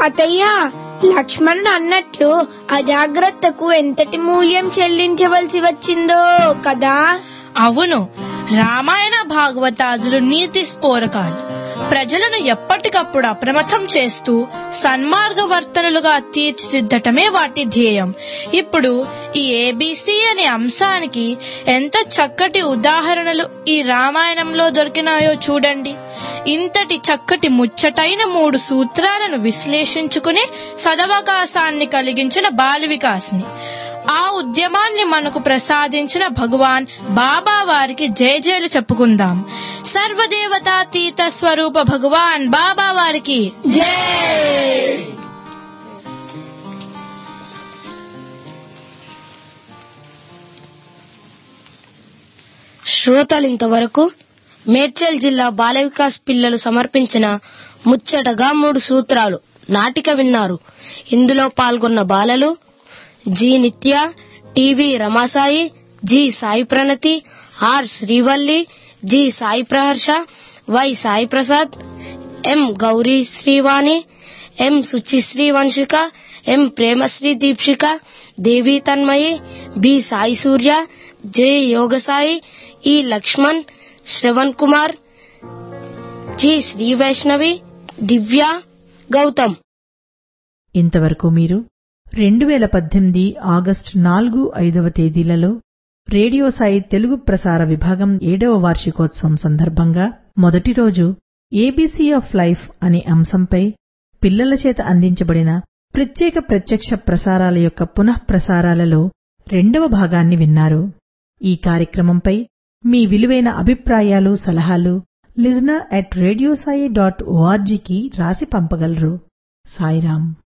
తాతయ్య లక్ష్మణుడు అన్నట్లు అజాగ్రత్తకు ఎంతటి మూల్యం చెల్లించవలసి వచ్చిందో కదా అవును రామాయణ భాగవతాదులు నీతి స్ఫోరకాలు ప్రజలను ఎప్పటికప్పుడు అప్రమత్తం చేస్తూ సన్మార్గవర్తనులుగా తీర్చిదిద్దటమే వాటి ధ్యేయం ఇప్పుడు ఈ ఏబిసి అనే అంశానికి ఎంత చక్కటి ఉదాహరణలు ఈ రామాయణంలో దొరికినాయో చూడండి ఇంతటి చక్కటి ముచ్చటైన మూడు సూత్రాలను విశ్లేషించుకుని సదవకాశాన్ని కలిగించిన బాల వికాస్ని ఆ ఉద్యమాన్ని మనకు ప్రసాదించిన భగవాన్ బాబా వారికి జయజయలు చెప్పుకుందాం సర్వదేవతాతీత స్వరూప భగవాన్ బాబా వారికి శ్రోతలింతవరకు మేడ్చల్ జిల్లా బాల వికాస్ పిల్లలు సమర్పించిన ముచ్చటగా మూడు సూత్రాలు నాటిక విన్నారు ఇందులో పాల్గొన్న బాలలు G Nitya T V Ramasai G Sai Pranathi R Srivalli G Sai Praharsha Y Sai Prasad M Gowri Srivani M Suchisri Vamsika M Premasri Deepshika Devi Tanmayi B Sai Surya J Yogasai E Lakshman Sravan Kumar G Sri Vaishnavi Divya Gautam ఇంతవరకు మీరు రెండు వేల పద్దెనిమిది ఆగస్టు నాలుగు ఐదవ తేదీలలో రేడియో సాయి తెలుగు ప్రసార విభాగం ఏడవ వార్షికోత్సవం సందర్భంగా మొదటి రోజు ఏబీసీ ఆఫ్ లైఫ్ అనే అంశంపై పిల్లల చేత అందించబడిన ప్రత్యేక ప్రత్యక్ష ప్రసారాల యొక్క పునః ప్రసారాలలో రెండవ భాగాన్ని విన్నారు ఈ కార్యక్రమంపై మీ విలువైన అభిప్రాయాలు సలహాలు లిజనర్ అట్ రేడియోసాయి డాట్ ఓఆర్జీకి రాసి పంపగలరు సాయిరాం